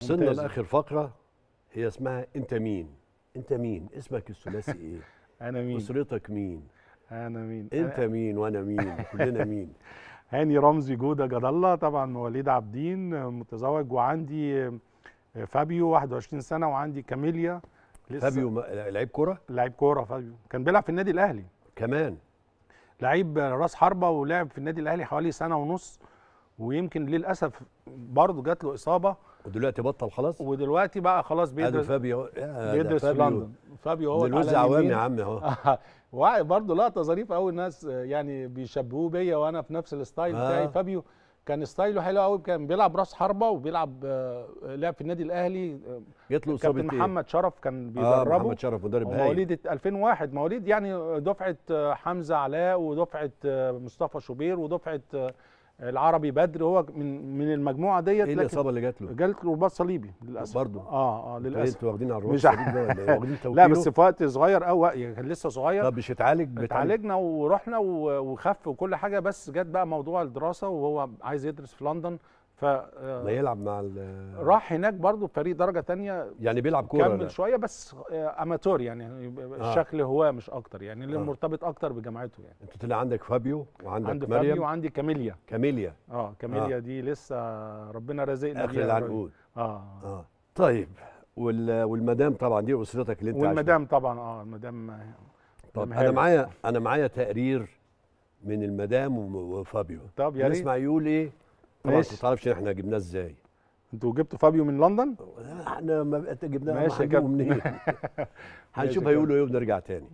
وصلنا ممتاز. لاخر فقره هي اسمها انت مين انت مين اسمك الثلاثي ايه انا مين اسرتك مين انا مين انت مين وانا مين كلنا مين هاني رمزي جودة جد الله طبعا مواليد عابدين متزوج وعندي فابيو 21 سنه وعندي كاميليا لسه فابيو م- لعيب كره لعيب كوره فابيو كان بيلعب في النادي الاهلي كمان لعيب راس حربه ولعب في النادي الاهلي حوالي سنه ونص ويمكن للاسف برضه جات له اصابه ودلوقتي بطل خلاص ودلوقتي بقى خلاص ادي بيدرس فابيو يا ده بيدرس في فابيو. لندن فابيو هو من الوز على عوام اليمين. يا عم اهو وع- برضه لقطه ظريفه قوي الناس يعني بيشبهوه بيا وانا في نفس الستايل آه. بتاعي فابيو كان ستايله حلو قوي كان بيلعب راس حربه وبيلعب آه، لعب في النادي الاهلي آه، جات له اصابه كابتن ايه؟ محمد شرف كان اه بيدربه محمد شرف مدرب هايل مواليد 2001 مواليد يعني دفعه آه، حمزه علاء ودفعه آه، مصطفى شوبير ودفعه آه، العربي بدر هو من من المجموعه ديت ايه الاصابه اللي جات له؟ جالت له رباط صليبي للاسف برضه اه اه للاسف انتوا واخدين على الروس مش الصليب ده ولا ايه؟ واخدين لا توكيله؟ بس في وقت صغير قوي يعني كان لسه صغير طب مش اتعالج بتعالج اتعالجنا ورحنا و- وخف وكل حاجه بس جت بقى موضوع الدراسه وهو عايز يدرس في لندن ف ما يلعب مع ال- راح هناك برضو في فريق درجه تانية يعني بيلعب كوره لا. كمل شويه بس آه، اماتور يعني الشكل هواه مش اكتر يعني اللي آه. مرتبط اكتر بجامعته يعني انت طلع عندك فابيو وعندك عندي فابيو مريم وعندي كاميليا كاميليا اه كاميليا دي لسه ربنا رازقنا اخر بيها قريب. العنقود اه اه طيب وال... والمدام طبعا دي اسرتك اللي انت عايش والمدام طبعا اه المدام معاها. طب مدام انا هاني. معايا انا معايا تقرير من المدام وم- وفابيو طب يا ريت نسمع يقول ايه طبعا ماشي. ما تعرفش احنا جبناه ازاي انتوا جبتوا فابيو من لندن احنا ما بقى جبناه ماشي يا هنجيبه كابتن. منين هنشوف يا هيقولوا ايه ونرجع تاني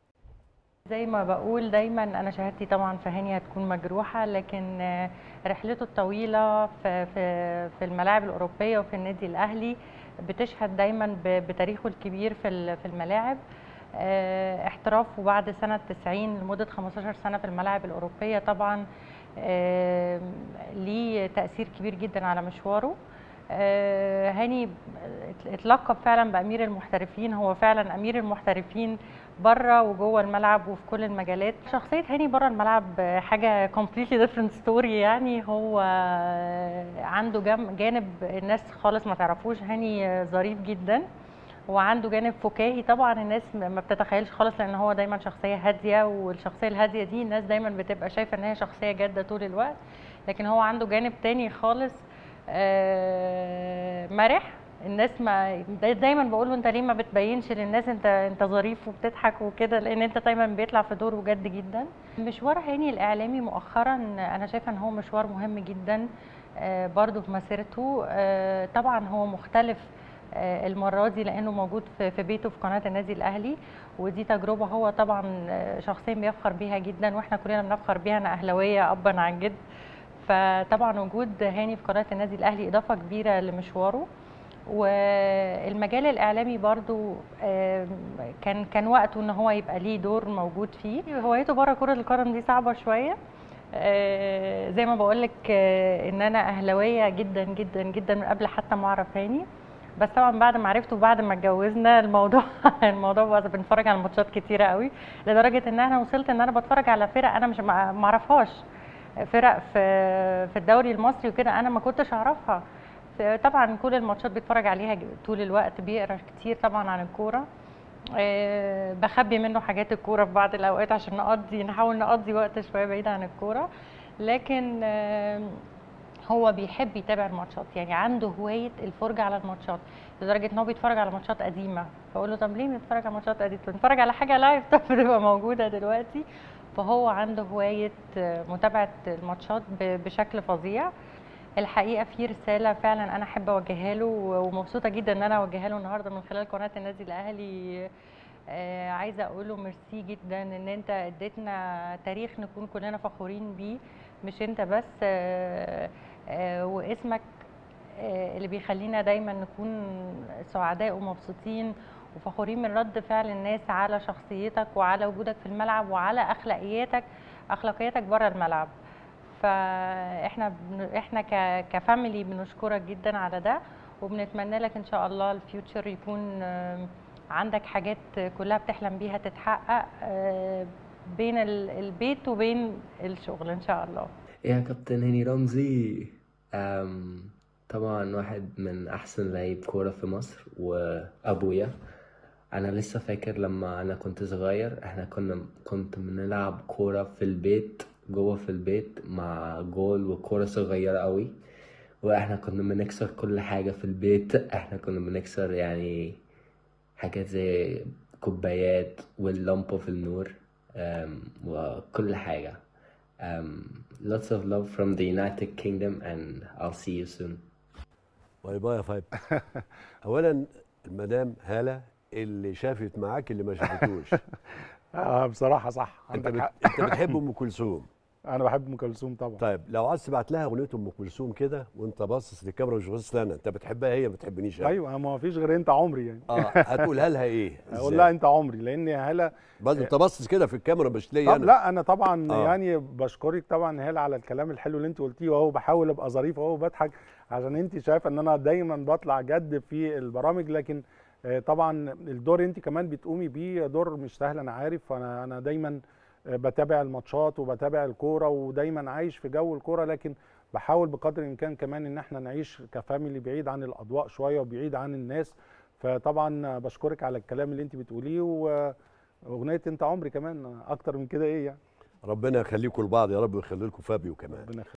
زي ما بقول دايما انا شهادتي طبعا في هاني هتكون مجروحه لكن آه، رحلته الطويله في في في الملاعب الاوروبيه وفي النادي الاهلي بتشهد دايما ب- بتاريخه الكبير في ال- في الملاعب آه، احترافه بعد سنه 90 لمده 15 سنه في الملاعب الاوروبيه طبعا آه، ليه تاثير كبير جدا على مشواره آه، هاني اتلقب فعلا بامير المحترفين هو فعلا امير المحترفين بره وجوه الملعب وفي كل المجالات شخصيه هاني بره الملعب حاجه completely different story يعني هو عنده جم- جانب الناس خالص ما تعرفوش هاني ظريف جدا وعنده جانب فكاهي طبعا الناس ما بتتخيلش خالص لان هو دايما شخصيه هاديه والشخصيه الهاديه دي الناس دايما بتبقى شايفه ان هي شخصيه جاده طول الوقت لكن هو عنده جانب تاني خالص آه، مرح الناس ما دا- دايما بقول له انت ليه ما بتبينش للناس انت انت ظريف وبتضحك وكده لان انت دايما بيطلع في دوره جد جدا مشوار هاني الاعلامي مؤخرا انا شايفه ان هو مشوار مهم جدا آه، برضو في مسيرته آه، طبعا هو مختلف آه، المره دي لانه موجود في في بيته في قناه النادي الاهلي ودي تجربه هو طبعا آه، شخصيا بيفخر بيها جدا واحنا كلنا بنفخر بيها انا اهلاويه ابا عن جد فطبعا وجود هاني في قناه النادي الاهلي اضافه كبيره لمشواره والمجال الاعلامي برضو آم، كان كان وقته ان هو يبقى ليه دور موجود فيه هوايته بره كره القدم دي صعبه شويه آه، زي ما بقول لك ان انا اهلاويه جدا جدا جدا من قبل حتى ما اعرف هاني بس طبعا بعد ما عرفته وبعد ما اتجوزنا الموضوع الموضوع بقى بنتفرج على ماتشات كتيره قوي لدرجه ان انا وصلت ان انا بتفرج على فرق انا مش ما ما اعرفهاش فرق في في الدوري المصري وكده انا ما كنتش اعرفها ف- طبعا كل الماتشات بيتفرج عليها ج- طول الوقت بيقرا كتير طبعا عن الكوره آه، بخبي منه حاجات الكوره في بعض الاوقات عشان نقضي نحاول نقضي وقت شويه بعيد عن الكوره لكن آه، هو بيحب يتابع الماتشات يعني عنده هوايه الفرجه على الماتشات لدرجه ان هو بيتفرج على ماتشات قديمه فاقول له طب ليه بتتفرج على ماتشات قديمه بتتفرج على حاجه لايف طب بتبقى موجوده دلوقتي فهو عنده هوايه آه، متابعه الماتشات ب- بشكل فظيع الحقيقه في رساله فعلا انا احب اوجهها له ومبسوطه جدا ان انا اوجهها له النهارده من خلال قناه النادي الاهلي آه، عايزه اقول له ميرسي جدا ان انت اديتنا تاريخ نكون كلنا فخورين بيه مش انت بس آه، آه، واسمك آه، اللي بيخلينا دايما نكون سعداء ومبسوطين وفخورين من رد فعل الناس على شخصيتك وعلى وجودك في الملعب وعلى اخلاقياتك اخلاقياتك بره الملعب فاحنا بن... احنا ك... كفاميلي بنشكرك جدا على ده وبنتمنى لك ان شاء الله الفيوتشر يكون آم، عندك حاجات كلها بتحلم بيها تتحقق آه، بين ال- البيت وبين الشغل ان شاء الله يا كابتن هاني رمزي أم طبعا واحد من احسن لعيب كورة في مصر وابويا انا لسه فاكر لما انا كنت صغير احنا كنا كنت بنلعب كورة في البيت جوه في البيت مع جول وكورة صغيرة قوي واحنا كنا بنكسر كل حاجة في البيت احنا كنا بنكسر يعني حاجات زي كوبايات واللمبة في النور أم، وكل حاجة um, lots of love from the United Kingdom and I'll see you soon باي باي يا فايب اولا المدام هاله اللي شافت معاك اللي ما شافتوش آه بصراحه صح انت عندك بت... حق انت بتحب ام كلثوم انا بحب ام كلثوم طبعا طيب لو عايز تبعت لها اغنيه ام كلثوم كده وانت باصص للكاميرا مش باصص لنا انت بتحبها هي ما بتحبنيش أنا. ايوه ما فيش غير انت عمري يعني اه هتقولها لها ايه اقول إزاي؟ لها انت عمري لان هاله بس انت باصص كده في الكاميرا مش ليا طب انا لا انا طبعا آه. يعني بشكرك طبعا هاله على الكلام الحلو اللي انت قلتيه واهو بحاول ابقى ظريف اهو بضحك عشان انت شايفه ان انا دايما بطلع جد في البرامج لكن آه، طبعا الدور انت كمان بتقومي بيه دور مش سهل انا عارف انا انا دايما آه، بتابع الماتشات وبتابع الكوره ودايما عايش في جو الكوره لكن بحاول بقدر الامكان كمان ان احنا نعيش كفاميلي بعيد عن الاضواء شويه وبعيد عن الناس فطبعا بشكرك على الكلام اللي انت بتقوليه واغنيه انت عمري كمان اكتر من كده ايه يعني ربنا يخليكم لبعض يا رب ويخلي لكم فابيو كمان ربنا يخليك